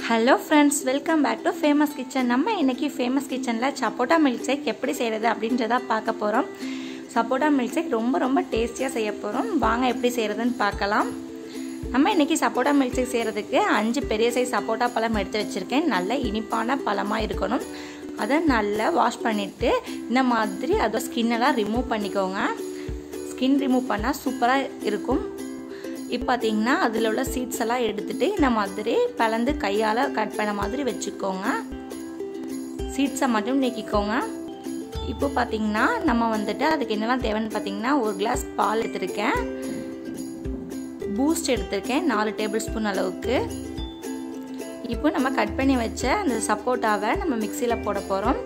hello friends welcome back to famous kitchen நம்ம இன்னைக்கு famous கிச்சனில் சப்போட்டா மில்க் ஷேக் எப்படி செய்கிறது அப்படின்றத பார்க்க போகிறோம் சப்போட்டா மில்க் ஷேக் ரொம்ப ரொம்ப டேஸ்டியாக செய்ய போகிறோம் வாங்க எப்படி செய்கிறதுன்னு பார்க்கலாம் நம்ம இன்றைக்கி சப்போட்டா மில்க் ஷேக் செய்கிறதுக்கு அஞ்சு பெரிய சைஸ் சப்போட்டா பழம் எடுத்து வச்சுருக்கேன் நல்ல இனிப்பான பழமாக இருக்கணும் அதை நல்லா வாஷ் பண்ணிவிட்டு இந்த மாதிரி அதோட ஸ்கின்னெல்லாம் ரிமூவ் பண்ணிக்கோங்க ஸ்கின் ரிமூவ் பண்ணால் சூப்பராக இருக்கும் இப்போ பார்த்தீங்கன்னா அதில் உள்ள சீட்ஸ் எல்லாம் எடுத்துகிட்டு இந்த மாதிரி பிளந்து கையால் கட் பண்ண மாதிரி வச்சுக்கோங்க சீட்ஸை மட்டும் நீக்கிக்கோங்க இப்போ பார்த்தீங்கன்னா நம்ம வந்துட்டு அதுக்கு என்னெல்லாம் தேவைன்னு பார்த்தீங்கன்னா ஒரு கிளாஸ் பால் எடுத்திருக்கேன் பூஸ்ட் எடுத்திருக்கேன் நாலு டேபிள் ஸ்பூன் அளவுக்கு இப்போ நம்ம கட் பண்ணி வச்ச அந்த சப்போட்டாவை நம்ம மிக்சியில் போட போகிறோம்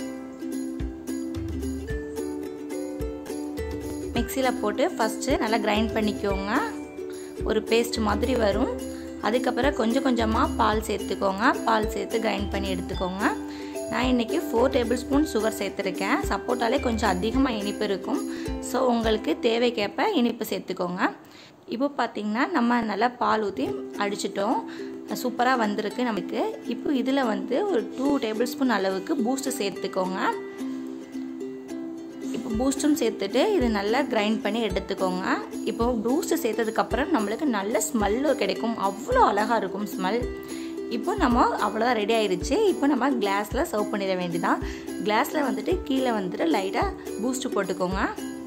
மிக்சியில் போட்டு ஃபஸ்ட்டு நல்லா கிரைண்ட் பண்ணிக்கோங்க ஒரு பேஸ்ட் மாதிரி வரும் அதுக்கப்புறம் கொஞ்சம் கொஞ்சமாக பால் சேர்த்துக்கோங்க பால் சேர்த்து கிரைண்ட் பண்ணி எடுத்துக்கோங்க நான் இன்றைக்கி ஃபோர் டேபிள் ஸ்பூன் சுகர் சேர்த்துருக்கேன் சப்போட்டாலே கொஞ்சம் அதிகமாக இனிப்பு இருக்கும் ஸோ உங்களுக்கு தேவைக்கேற்ப இனிப்பு சேர்த்துக்கோங்க இப்போ பார்த்திங்கன்னா நம்ம நல்லா பால் ஊற்றி அடிச்சிட்டோம் சூப்பராக வந்திருக்கு நமக்கு இப்போ இதில் வந்து ஒரு டூ டேபிள் ஸ்பூன் அளவுக்கு பூஸ்ட்டு சேர்த்துக்கோங்க இப்போ பூஸ்ட்டும் சேர்த்துட்டு இது நல்லா கிரைண்ட் பண்ணி எடுத்துக்கோங்க இப்போ பூஸ்ட்டு சேர்த்ததுக்கப்புறம் நம்மளுக்கு நல்ல ஸ்மெல்லு கிடைக்கும் அவ்வளோ அழகாக இருக்கும் ஸ்மெல் இப்போ நம்ம அவ்வளோதான் ரெடி ஆயிடுச்சு இப்போ நம்ம கிளாஸில் சர்வ் பண்ணிட வேண்டியதான் கிளாஸில் வந்துட்டு கீழே வந்துட்டு லைட்டாக பூஸ்ட்டு போட்டுக்கோங்க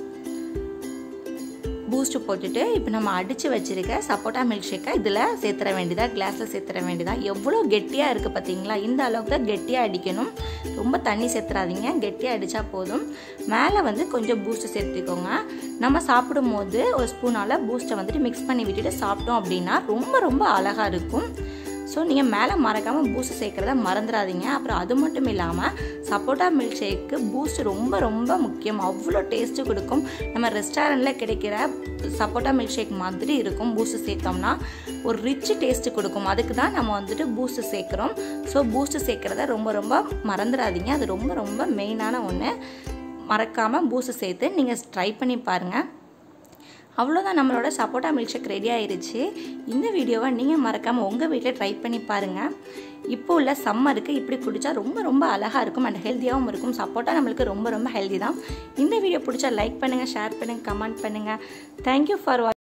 பூஸ்ட்டு போட்டுட்டு இப்போ நம்ம அடித்து வச்சுருக்க சப்போட்டா மில்க் ஷேக்கை இதில் சேர்த்துற வேண்டியதா கிளாஸில் சேர்த்துற வேண்டியதா எவ்வளோ கெட்டியாக இருக்குது பார்த்தீங்களா இந்த அளவுக்கு தான் கெட்டியாக அடிக்கணும் ரொம்ப தண்ணி சேர்த்துறாதீங்க கெட்டியாக அடித்தா போதும் மேலே வந்து கொஞ்சம் பூஸ்ட்டு சேர்த்துக்கோங்க நம்ம சாப்பிடும் போது ஒரு ஸ்பூனால் பூஸ்ட்டை வந்துட்டு மிக்ஸ் பண்ணி விட்டுட்டு சாப்பிட்டோம் அப்படின்னா ரொம்ப ரொம்ப அழகாக இருக்கும் ஸோ நீங்கள் மேலே மறக்காமல் பூஸ்ட் சேர்க்குறத மறந்துடாதீங்க அப்புறம் அது மட்டும் இல்லாமல் சப்போட்டா மில்க் ஷேக்கு பூஸ்ட் ரொம்ப ரொம்ப முக்கியம் அவ்வளோ டேஸ்ட்டு கொடுக்கும் நம்ம ரெஸ்டாரண்ட்டில் கிடைக்கிற சப்போட்டா மில்க் ஷேக் மாதிரி இருக்கும் பூஸ்ட் சேர்த்தோம்னா ஒரு ரிச் டேஸ்ட்டு கொடுக்கும் அதுக்கு தான் நம்ம வந்துட்டு பூஸ்ட் சேர்க்குறோம் ஸோ பூஸ்ட் சேர்க்குறத ரொம்ப ரொம்ப மறந்துடாதீங்க அது ரொம்ப ரொம்ப மெயினான ஒன்று மறக்காமல் பூஸ்ட் சேர்த்து நீங்கள் ட்ரை பண்ணி பாருங்கள் அவ்வளோதான் நம்மளோட சப்போட்டா மில்க் ஷேக் ரெடி ஆயிருச்சு இந்த வீடியோவை நீங்கள் மறக்காமல் உங்கள் வீட்டில் ட்ரை பண்ணி பாருங்கள் இப்போ உள்ள சம்மருக்கு இப்படி குடித்தா ரொம்ப ரொம்ப அழகாக இருக்கும் அண்ட் ஹெல்த்தியாகவும் இருக்கும் சப்போட்டா நம்மளுக்கு ரொம்ப ரொம்ப ஹெல்தி தான் இந்த வீடியோ பிடிச்சா லைக் பண்ணுங்கள் ஷேர் பண்ணுங்கள் கமெண்ட் பண்ணுங்கள் தேங்க்யூ ஃபார்